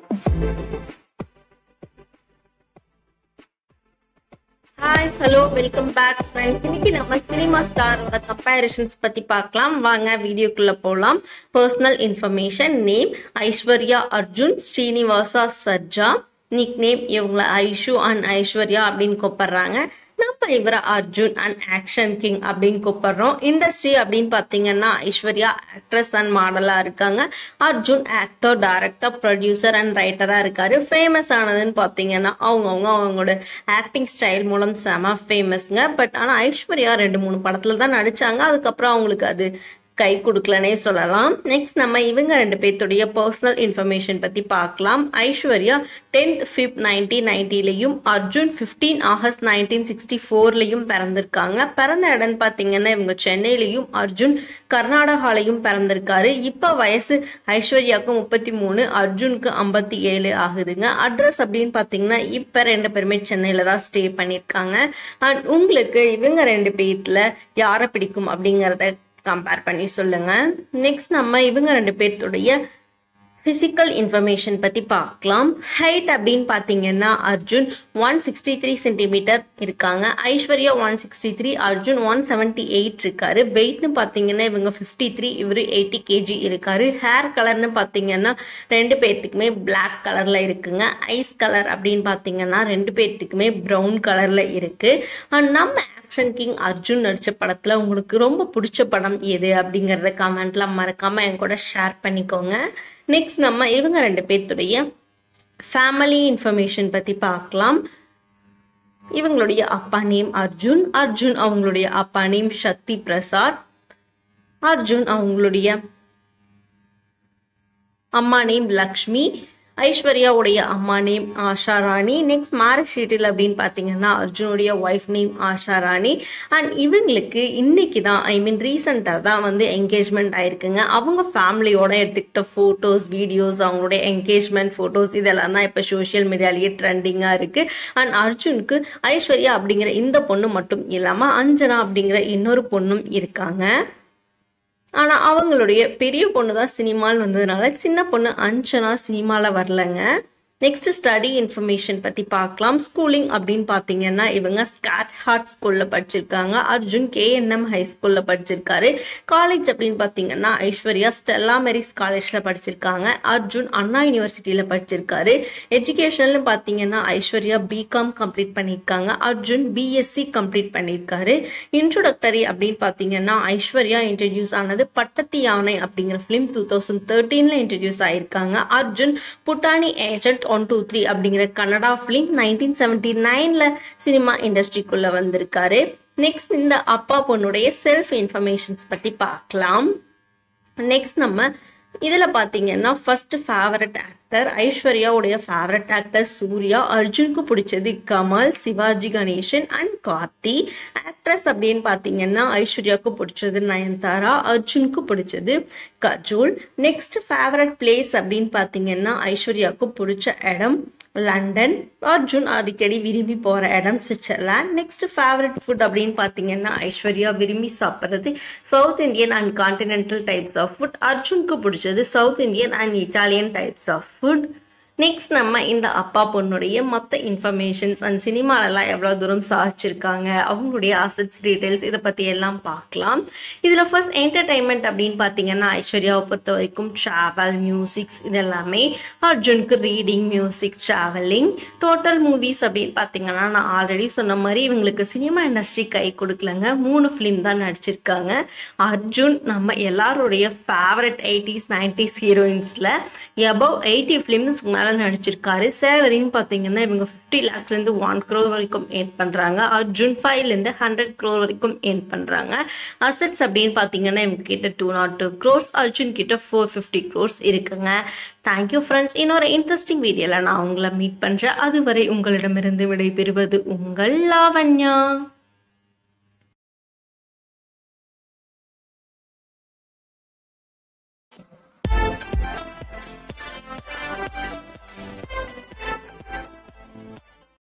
hi hello welcome back friends இன்னைக்கு நம்ம cinema ஸ்டாரோட comparisons பத்தி பார்க்கலாம் வாங்க வீடியோக்குள்ள போகலாம் personal information name Aishwarya Arjun Srinivasa Sarja nick name இவங்கள ஐஷு அண்ட் ஐஸ்வர்யா அப்படின்னு கூப்பிடுறாங்க நம்ம இவரை அர்ஜுன் அண்ட் ஆக்ஷன் கிங் அப்படின்னு கூப்பிடுறோம் இண்டஸ்ட்ரி அப்படின்னு பார்த்தீங்கன்னா ஐஸ்வர்யா ஆக்ட்ரஸ் அண்ட் மாடலாக இருக்காங்க Arjun actor director producer and ரைட்டராக இருக்காரு ஃபேமஸ் ஆனதுன்னு பார்த்தீங்கன்னா அவங்கவுங்க அவங்களோட ஆக்டிங் ஸ்டைல் மூலம் செம ஃபேமஸ்ங்க பட் ஆனால் ஐஸ்வர்யா ரெண்டு மூணு படத்தில் தான் நடிச்சாங்க அதுக்கப்புறம் அவங்களுக்கு அது கை கொடுக்கலனே சொல்லலாம் நெக்ஸ்ட் நம்ம இவங்க ரெண்டு பேர்த்துடைய பர்சனல் இன்ஃபர்மேஷன் பற்றி பார்க்கலாம் ஐஸ்வர்யா டென்த் ஃபிஃப்த் நைன்டீன் நைன்டிலையும் Arjun fifteen August nineteen sixty ஃபோர்லையும் பிறந்திருக்காங்க பிறந்த இடம்னு பார்த்தீங்கன்னா இவங்க சென்னையிலையும் அர்ஜுன் கர்நாடகாலையும் பிறந்திருக்காரு இப்போ வயசு ஐஸ்வர்யாவுக்கு முப்பத்தி மூணு அர்ஜுனுக்கு ஐம்பத்தி ஏழு ஆகுதுங்க அட்ரஸ் அப்படின்னு பார்த்தீங்கன்னா இப்போ ரெண்டு பேருமே சென்னையில் தான் ஸ்டே பண்ணியிருக்காங்க அண்ட் உங்களுக்கு இவங்க ரெண்டு பேர்த்தில் யாரை பிடிக்கும் அப்படிங்கிறத கம்பேர் பண்ணி சொல்லுங்க நெக்ஸ்ட் நம்ம இவங்க ரெண்டு பேர்த்துடைய ஃபிசிக்கல் இன்ஃபர்மேஷன் பற்றி பார்க்கலாம் ஹைட் அப்படின்னு பார்த்தீங்கன்னா Arjun one sixty three centimetre இருக்காங்க Aishwarya one sixty three Arjun one seventy eight இருக்காரு வெயிட்னு பார்த்தீங்கன்னா இவங்க ஃபிஃப்டி த்ரீ இவர் எயிட்டி கேஜி இருக்காரு ஹேர் கலர்னு பார்த்தீங்கன்னா ரெண்டு பேர்த்துக்குமே பிளாக் கலரில் இருக்குங்க ஐஸ் கலர் அப்படின்னு பார்த்தீங்கன்னா ரெண்டு பேர்த்துக்குமே ப்ரௌன் கலரில் இருக்குது அண்ட் நம்ம ஆக்ஷன் கிங் அர்ஜுன் நடித்த படத்தில் உங்களுக்கு ரொம்ப பிடிச்ச படம் எது அப்படிங்கிறத கமெண்ட்லாம் மறக்காமல் என் கூட ஷேர் பண்ணிக்கோங்க நெக்ஸ்ட் நம்ம இவங்க ரெண்டு பேர்த்துடைய ஃபேமிலி இன்ஃபர்மேஷன் பற்றி பார்க்கலாம் இவங்களுடைய அப்பா நேம் அர்ஜுன் அர்ஜுன் அவங்களுடைய அப்பா நேம் சக்தி பிரசாத் அர்ஜுன் அவங்களுடைய அம்மா நேம் லக்ஷ்மி ஐஸ்வர்யாவுடைய அம்மா name Asha Rani next marriage ஷீட்டில் அப்படின்னு பார்த்தீங்கன்னா அர்ஜுனுடைய wife name Asha Rani and இவங்களுக்கு இன்னைக்கு தான் ஐ மீன் ரீசெண்டாக தான் வந்து என்கேஜ்மெண்ட் ஆயிருக்குங்க அவங்க ஃபேமிலியோட எடுத்துக்கிட்ட ஃபோட்டோஸ் வீடியோஸ் அவங்களுடைய என்கேஜ்மெண்ட் ஃபோட்டோஸ் இதெல்லாம் தான் இப்போ சோஷியல் மீடியாலேயே ட்ரெண்டிங்காக இருக்குது அண்ட் அர்ஜுனுக்கு ஐஸ்வர்யா அப்படிங்கிற இந்த பொண்ணு மட்டும் இல்லாமல் அஞ்சனா அப்படிங்கிற இன்னொரு பொண்ணும் இருக்காங்க ஆனால் அவங்களுடைய பெரிய பொண்ணு தான் சினிமாவில் வந்ததுனால சின்ன பொண்ணு அஞ்சனா சினிமாவில் வரலங்க நெக்ஸ்ட் ஸ்டடி இன்ஃபர்மேஷன் பற்றி பார்க்கலாம் ஸ்கூலிங் அப்படின்னு பார்த்தீங்கன்னா இவங்க ஸ்காட் ஹார்ட் ஸ்கூலில் படிச்சிருக்காங்க அர்ஜுன் கேஎன்எம் ஹை ஸ்கூலில் படிச்சிருக்காரு காலேஜ் அப்படின்னு பார்த்தீங்கன்னா ஐஸ்வர்யா ஸ்டெல்லா மெரிஸ் காலேஜில் படிச்சிருக்காங்க அர்ஜுன் அண்ணா யூனிவர்சிட்டியில் படிச்சிருக்காரு எஜுகேஷன்ல பார்த்தீங்கன்னா ஐஸ்வர்யா பிகாம் கம்ப்ளீட் பண்ணியிருக்காங்க அர்ஜுன் பிஎஸ்சி கம்ப்ளீட் பண்ணியிருக்காரு இன்ட்ரோடக்டரி அப்படின்னு பார்த்தீங்கன்னா ஐஸ்வர்யா இன்ட்ரடியூஸ் ஆனது பட்டத்து யானை அப்படிங்கிற ஃபிலிம் டூ தௌசண்ட் தேர்ட்டீனில் இன்ட்ரடியூஸ் ஆயிருக்காங்க Arjun Puttani agent one two three அப்படிங்கிற கன்னடா ஃபிலிம் நைன்டீன் செவன்டி நைனில் சினிமா இண்டஸ்ட்ரிக்குள்ளே வந்திருக்காரு நெக்ஸ்ட் இந்த அப்பா பொண்ணுடைய செல்ஃப் இன்ஃபர்மேஷன்ஸ் பற்றி பார்க்கலாம் நெக்ஸ்ட் நம்ம இதில் பார்த்தீங்கன்னா ஃபர்ஸ்ட் ஃபேவரட் ஆக்டர் ஐஸ்வர்யாவுடைய ஃபேவரட் ஆக்டர் சூர்யா அர்ஜுனுக்கு பிடிச்சது கமல் சிவாஜி கணேசன் அண்ட் கார்த்தி ஆக்ட்ரஸ் அப்படின்னு பார்த்தீங்கன்னா ஐஸ்வர்யாவுக்கு பிடிச்சது நயன்தாரா அர்ஜுனுக்கு பிடிச்சது கஜோல் நெக்ஸ்ட் ஃபேவரட் பிளேஸ் அப்படின்னு பார்த்தீங்கன்னா ஐஸ்வர்யாவுக்கு பிடிச்ச இடம் லண்டன் அர்ஜுன் அடிக்கடி விரும்பி போகிற இடம் சுவிட்சர்லாண்ட் நெக்ஸ்ட் ஃபேவரட் ஃபுட் அப்படின்னு பார்த்தீங்கன்னா ஐஸ்வர்யா விரும்பி சாப்பிட்றது South Indian and continental types of food அர்ஜுனுக்கு பிடிச்சது South Indian and Italian types of food next நம்ம இந்த அப்பா பொண்ணுடைய மொத்த இன்ஃபர்மேஷன்ஸ் அண்ட் சினிமாலெல்லாம் எவ்வளோ தூரம் சாதிச்சிருக்காங்க அவங்களுடைய அசட்ஸ் டீட்டெயில்ஸ் இதை பற்றி எல்லாம் பார்க்கலாம் இதில் ஃபர்ஸ்ட் என்டர்டைன்மெண்ட் அப்படின்னு பார்த்தீங்கன்னா ஐஸ்வர்யாவை பொறுத்த வரைக்கும் ட்ராவல் மியூசிக்ஸ் இதெல்லாமே அர்ஜுனுக்கு reading music travelling total movies அப்படின்னு பார்த்தீங்கன்னா நான் ஆல்ரெடி சொன்ன மாதிரி இவங்களுக்கு சினிமா இண்டஸ்ட்ரி கை கொடுக்கலங்க மூணு ஃபிலிம் தான் நடிச்சிருக்காங்க அர்ஜுன் நம்ம எல்லாருடைய ஃபேவரட் எயிட்டிஸ் நைன்டிஸ் ஹீரோயின்ஸில் எபவ் எயிட்டி ஃபிலிம்ஸ்க்கு மேலே நடிச்சிருக்காரு சேலரின்னு பார்த்தீங்கன்னா இவங்க ஃபிஃப்டி லேக்ஸ்லேருந்து ஒன் க்ரோர் வரைக்கும் ஏர்ன் பண்ணுறாங்க அர்ஜுன் ஃபைவ்லேருந்து ஹண்ட்ரட் க்ரோர் வரைக்கும் ஏர்ன் பண்ணுறாங்க அசட்ஸ் அப்படின்னு பார்த்தீங்கன்னா இவங்க கிட்ட two not two crores Arjun கிட்ட ஃபோர் ஃபிஃப்டி க்ரோர்ஸ் இருக்குங்க தேங்க்யூ ஃப்ரெண்ட்ஸ் இன்னொரு இன்ட்ரெஸ்டிங் வீடியோவில் நான் உங்களை மீட் பண்ணுறேன் அதுவரை உங்களிடமிருந்து விடைபெறுவது உங்கள் லாவண்யா